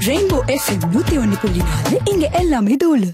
rainbow FM நூத்தி ஒன்னு புள்ளி நாலு இங்க எல்லாமே தோலு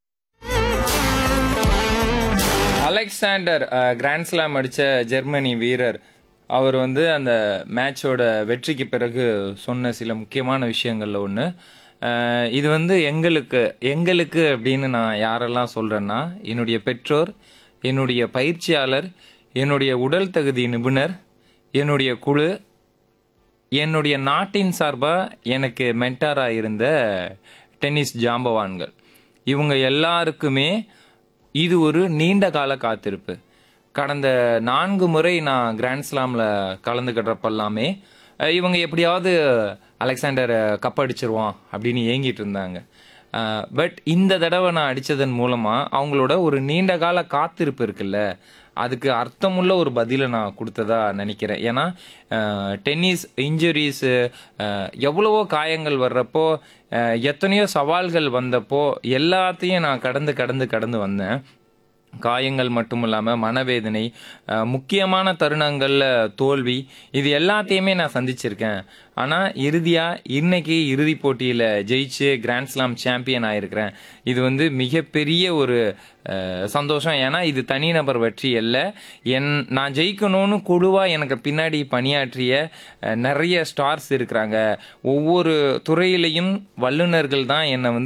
அலெக்சாண்டர் கிராண்ட் ஸ்லாம் அடித்த ஜெர்மனி வீரர் அவர் வந்து அந்த மேட்சோட வெற்றிக்கு பிறகு சொன்ன சில முக்கியமான விஷயங்கள்ல ஒன்று இது வந்து எங்களுக்கு எங்களுக்கு அப்படின்னு நான் யாரெல்லாம் சொல்கிறேன்னா என்னுடைய பெற்றோர் என்னுடைய பயிற்சியாளர் என்னுடைய உடல் தகுதி நிபுணர் என்னுடைய குழு என்னுடைய நாட்டின் சார்பாக எனக்கு மென்டாராக இருந்த டென்னிஸ் ஜாம்பவான்கள் இவங்க எல்லாருக்குமே இது ஒரு நீண்ட கால காத்திருப்பு கடந்த நான்கு முறை நான் கிராண்ட் ஸ்லாமில் கலந்துக்கிட்டப்பெல்லாமே அஹ், இவங்க எப்படியாவது அலெக்சாண்டர் கப் அடிச்சிருவான் அப்படின்னு ஏங்கிட்டு இருந்தாங்க பட் இந்த தடவை நான் அடித்ததன் மூலமாக அவங்களோட ஒரு நீண்ட கால காத்திருப்பு இருக்குல்ல அதுக்கு அர்த்தமுள்ள ஒரு பதிலை நான் கொடுத்ததா நினைக்கிறேன் ஏன்னா டென்னிஸ் இன்ஜுரிஸு எவ்வளவோ காயங்கள் வர்றப்போ அஹ், எத்தனையோ சவால்கள் வந்தப்போ எல்லாத்தையும் நான் கடந்து கடந்து கடந்து வந்தேன் காயங்கள் மட்டும் இல்லாமல் மனவேதனை அஹ், முக்கியமான தருணங்களில் தோல்வி இது எல்லாத்தையுமே நான் சந்திச்சிருக்கேன் ஆனால் இறுதியாக இன்னைக்கு இறுதி போட்டியில் ஜெயிச்சு கிராண்ட் ஸ்லாம் சாம்பியன் ஆயிருக்கிறேன் இது வந்து மிகப்பெரிய ஒரு அஹ், சந்தோஷம் ஏன்னா இது தனிநபர் வெற்றி அல்ல என் நான் ஜெயிக்கணும்னு குழுவாக எனக்கு பின்னாடி பணியாற்றிய அஹ், நிறைய ஸ்டார்ஸ் இருக்கிறாங்க ஒவ்வொரு துறையிலையும் வல்லுநர்கள் தான் என்னை வந்து